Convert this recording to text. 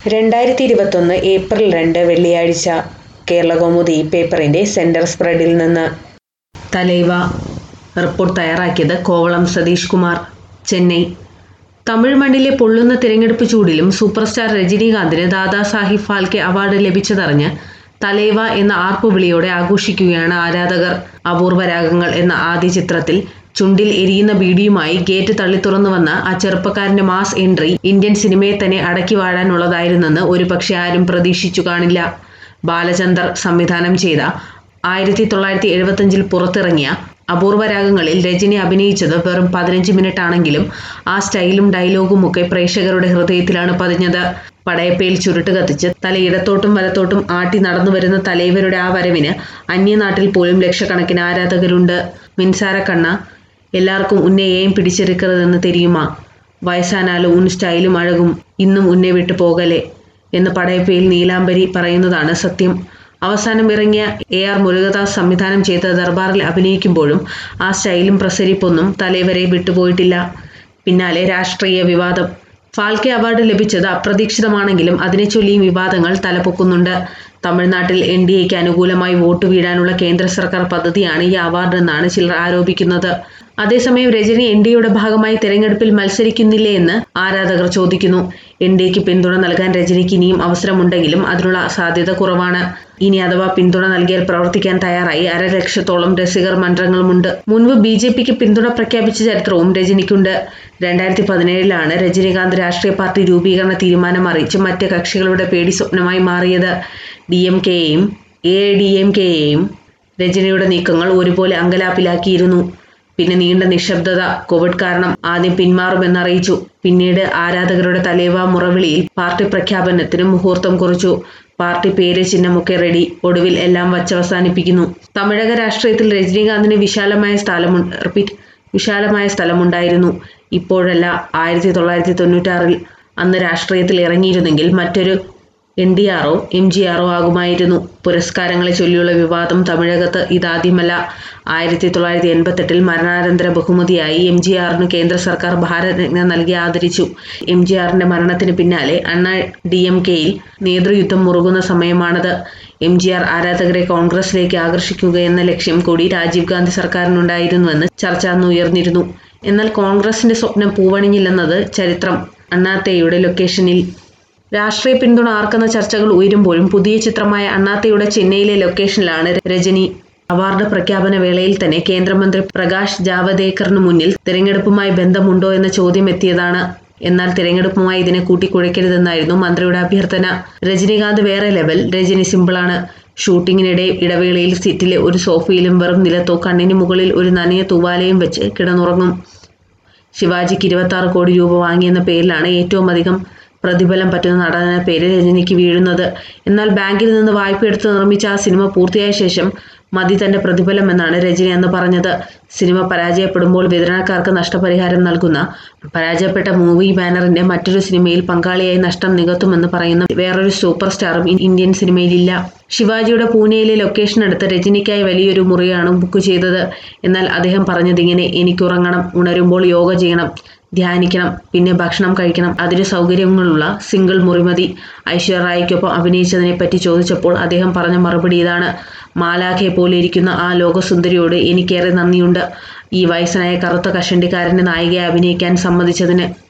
രണ്ടായിരത്തി ഇരുപത്തൊന്ന് ഏപ്രിൽ രണ്ട് വെള്ളിയാഴ്ച കേരളകൗമുദി പേപ്പറിന്റെ സെന്റർ സ്പ്രെഡിൽ നിന്ന് തലൈവ റിപ്പോർട്ട് തയ്യാറാക്കിയത് കോവളം സതീഷ് കുമാർ ചെന്നൈ തമിഴ് മണ്ണിലെ പൊള്ളുന്ന തിരഞ്ഞെടുപ്പ് ചൂടിലും സൂപ്പർ സ്റ്റാർ രജനീകാന്തിന് ദാദാസാഹിബ് ഫാൽക്കെ അവാർഡ് ലഭിച്ചതറിഞ്ഞ് തലൈവ എന്ന ആർപ്പുവിളിയോടെ ആഘോഷിക്കുകയാണ് ആരാധകർ അപൂർവ രാഗങ്ങൾ എന്ന ആദ്യ ചിത്രത്തിൽ ചുണ്ടിൽ എരിയുന്ന ബീഡിയുമായി ഗേറ്റ് തള്ളിത്തുറന്നു വന്ന ആ ചെറുപ്പക്കാരന്റെ മാസ് എൻട്രി ഇന്ത്യൻ സിനിമയെ തന്നെ അടക്കി വാഴാനുള്ളതായിരുന്നെന്ന് ഒരുപക്ഷെ ആരും പ്രതീക്ഷിച്ചു കാണില്ല ബാലചന്ദർ സംവിധാനം ചെയ്ത ആയിരത്തി തൊള്ളായിരത്തി എഴുപത്തഞ്ചിൽ പുറത്തിറങ്ങിയ അപൂർവ രാഗങ്ങളിൽ രജനി അഭിനയിച്ചത് വെറും പതിനഞ്ച് മിനിറ്റ് ആണെങ്കിലും ആ സ്റ്റൈലും ഡയലോഗുമൊക്കെ പ്രേക്ഷകരുടെ ഹൃദയത്തിലാണ് പതിഞ്ഞത് പടയപ്പയിൽ ചുരുട്ട് കത്തിച്ച് തല ഇടത്തോട്ടും വലത്തോട്ടും ആട്ടി നടന്നു വരുന്ന തലൈവരുടെ ആ വരവിന് അന്യനാട്ടിൽ പോലും ലക്ഷക്കണക്കിന് ആരാധകരുണ്ട് മിൻസാര കണ്ണ എല്ലാവർക്കും ഉന്നെ ഏം പിടിച്ചെടുക്കരുതെന്ന് തെരിയുമാ വയസ്സാനാലും ഉൻ സ്റ്റൈലും അഴകും ഇന്നും ഉന്നെ വിട്ടു പോകലെ എന്ന് പടയപ്പയിൽ നീലാംബരി പറയുന്നതാണ് സത്യം അവസാനം ഇറങ്ങിയ എ ആർ മുരുകദാസ് സംവിധാനം ചെയ്ത ദർബാറിൽ അഭിനയിക്കുമ്പോഴും ആ സ്റ്റൈലും പ്രസരിപ്പൊന്നും തലൈവരെ വിട്ടുപോയിട്ടില്ല പിന്നാലെ രാഷ്ട്രീയ വിവാദം ഫാൽക്കെ അവാർഡ് ലഭിച്ചത് അപ്രതീക്ഷിതമാണെങ്കിലും അതിനെ ചൊല്ലിയും വിവാദങ്ങൾ തലപൊക്കുന്നുണ്ട് തമിഴ്നാട്ടിൽ എൻ ഡി എക്ക് അനുകൂലമായി വോട്ട് വീഴാനുള്ള കേന്ദ്ര സർക്കാർ പദ്ധതിയാണ് ഈ അവാർഡ് എന്നാണ് ചിലർ ആരോപിക്കുന്നത് അതേസമയം രജനി എൻ ഡി എയുടെ ഭാഗമായി തെരഞ്ഞെടുപ്പിൽ മത്സരിക്കുന്നില്ലേ എന്ന് ആരാധകർ ചോദിക്കുന്നു എൻ ഡി എക്ക് പിന്തുണ നൽകാൻ രജനിക്ക് ഇനിയും അവസരമുണ്ടെങ്കിലും അതിനുള്ള സാധ്യത കുറവാണ് ഇനി അഥവാ പിന്തുണ നൽകിയാൽ പ്രവർത്തിക്കാൻ തയ്യാറായി അരലക്ഷത്തോളം രസികർ മன்றങ്ങളുമുണ്ട് മുൻപ് ബി ജെ പിക്ക് പിന്തുണ പ്രഖ്യാപിച്ച ചരിത്രവും രജനിക്കുണ്ട് രണ്ടായിരത്തി പതിനേഴിലാണ് രജനീകാന്ത് രാഷ്ട്രീയ പാർട്ടി രൂപീകരണ തീരുമാനം അറിയിച്ച് മറ്റ് കക്ഷികളുടെ പേടി സ്വപ്നമായി മാറിയത് ഡി എം കെയെയും എ ഡി എം കെയെയും രജനിയുടെ നീക്കങ്ങൾ ഒരുപോലെ അങ്കലാപ്പിലാക്കിയിരുന്നു പിന്നെ നീണ്ട നിശബ്ദത കോവിഡ് കാരണം ആദ്യം പിന്മാറുമെന്നറിയിച്ചു പിന്നീട് ആരാധകരുടെ തലേവ മുറവിളിയിൽ പാർട്ടി പ്രഖ്യാപനത്തിന് മുഹൂർത്തം കുറിച്ചു പാർട്ടി പേര് ചിഹ്നമൊക്കെ റെഡി ഒടുവിൽ എല്ലാം വച്ചവസാനിപ്പിക്കുന്നു തമിഴക രാഷ്ട്രീയത്തിൽ രജനീകാന്തിന് വിശാലമായ സ്ഥലമു റിപ്പീറ്റ് വിശാലമായ സ്ഥലമുണ്ടായിരുന്നു ഇപ്പോഴല്ല ആയിരത്തി തൊള്ളായിരത്തി തൊണ്ണൂറ്റാറിൽ അന്ന് രാഷ്ട്രീയത്തിൽ ഇറങ്ങിയിരുന്നെങ്കിൽ മറ്റൊരു എൻ ഡി ആറോ എം ജി ആറോ ആകുമായിരുന്നു പുരസ്കാരങ്ങളെ ചൊല്ലിയുള്ള വിവാദം തമിഴകത്ത് ഇതാദ്യമല്ല ആയിരത്തി തൊള്ളായിരത്തി എൺപത്തെട്ടിൽ മരണാനന്തര ബഹുമതിയായി എം ജി ആറിന് കേന്ദ്ര സർക്കാർ ഭാരതരത്ന നൽകി ആദരിച്ചു എം ജി ആറിന്റെ മരണത്തിന് പിന്നാലെ അണ്ണ ഡി എം കെയിൽ നേതൃയുദ്ധം മുറുകുന്ന സമയമാണത് എം ജി ആർ ആരാധകരെ കോൺഗ്രസിലേക്ക് ആകർഷിക്കുക എന്ന ലക്ഷ്യം കൂടി രാജീവ് ഗാന്ധി സർക്കാരിനുണ്ടായിരുന്നുവെന്ന് ചർച്ച അന്ന് ഉയർന്നിരുന്നു എന്നാൽ കോൺഗ്രസിന്റെ സ്വപ്നം പൂവണിഞ്ഞില്ലെന്നത് ചരിത്രം അണ്ണാത്തയുടെ ലൊക്കേഷനിൽ രാഷ്ട്രീയ പിന്തുണ ആർക്കെന്ന ചർച്ചകൾ ഉയരുമ്പോഴും പുതിയ ചിത്രമായ അണ്ണാത്തയുടെ ചെന്നൈയിലെ ലൊക്കേഷനിലാണ് രജനി അവാർഡ് പ്രഖ്യാപന വേളയിൽ തന്നെ കേന്ദ്രമന്ത്രി പ്രകാശ് ജാവദേക്കറിന് മുന്നിൽ തിരഞ്ഞെടുപ്പുമായി ബന്ധമുണ്ടോ എന്ന ചോദ്യം എത്തിയതാണ് എന്നാൽ തിരഞ്ഞെടുപ്പുമായി ഇതിനെ കൂട്ടിക്കുഴയ്ക്കരുതെന്നായിരുന്നു മന്ത്രിയുടെ അഭ്യർത്ഥന രജനീകാന്ത് വേറെ ലെവൽ രജനി സിമ്പിളാണ് ഷൂട്ടിങ്ങിനിടെ ഇടവേളയിൽ സീറ്റിലെ ഒരു സോഫയിലും വെറും നിലത്തോ കണ്ണിന് മുകളിൽ ഒരു നനയ തൂവാലയും വെച്ച് കിടന്നുറങ്ങും ശിവാജിക്ക് ഇരുപത്തി ആറ് കോടി രൂപ വാങ്ങിയെന്ന പേരിലാണ് ഏറ്റവും അധികം പ്രതിഫലം പറ്റുന്ന നടനെന്ന പേര് രജനിക്ക് വീഴുന്നത് എന്നാൽ ബാങ്കിൽ നിന്ന് വായ്പ എടുത്ത് നിർമ്മിച്ച ആ സിനിമ പൂർത്തിയായ ശേഷം മതി തന്റെ പ്രതിഫലം എന്നാണ് രജനി അന്ന് പറഞ്ഞത് സിനിമ പരാജയപ്പെടുമ്പോൾ വിതരണക്കാർക്ക് നഷ്ടപരിഹാരം നൽകുന്ന പരാജയപ്പെട്ട മൂവി ബാനറിന്റെ മറ്റൊരു സിനിമയിൽ പങ്കാളിയായി നഷ്ടം നികത്തുമെന്ന് പറയുന്ന വേറൊരു സൂപ്പർ സ്റ്റാറും ഇന്ത്യൻ സിനിമയിലില്ല ശിവാജിയുടെ പൂനെയിലെ ലൊക്കേഷൻ അടുത്ത് രജനിക്കായി വലിയൊരു മുറിയാണ് ബുക്ക് ചെയ്തത് എന്നാൽ അദ്ദേഹം പറഞ്ഞതിങ്ങനെ എനിക്കുറങ്ങണം ഉണരുമ്പോൾ യോഗ ചെയ്യണം ധ്യാനിക്കണം പിന്നെ ഭക്ഷണം കഴിക്കണം അതിന് സൗകര്യങ്ങളുള്ള സിംഗിൾ മുറിമതി ഐശ്വര്യറായിക്കൊപ്പം അഭിനയിച്ചതിനെ പറ്റി ചോദിച്ചപ്പോൾ അദ്ദേഹം പറഞ്ഞ മറുപടി ഇതാണ് മാലാഖയെ പോലെ ഇരിക്കുന്ന ആ ലോകസുന്ദരിയോട് എനിക്കേറെ നന്ദിയുണ്ട് ഈ വയസ്സനായ കറുത്ത കഷണ്ടിക്കാരൻ്റെ നായികയെ അഭിനയിക്കാൻ സമ്മതിച്ചതിന്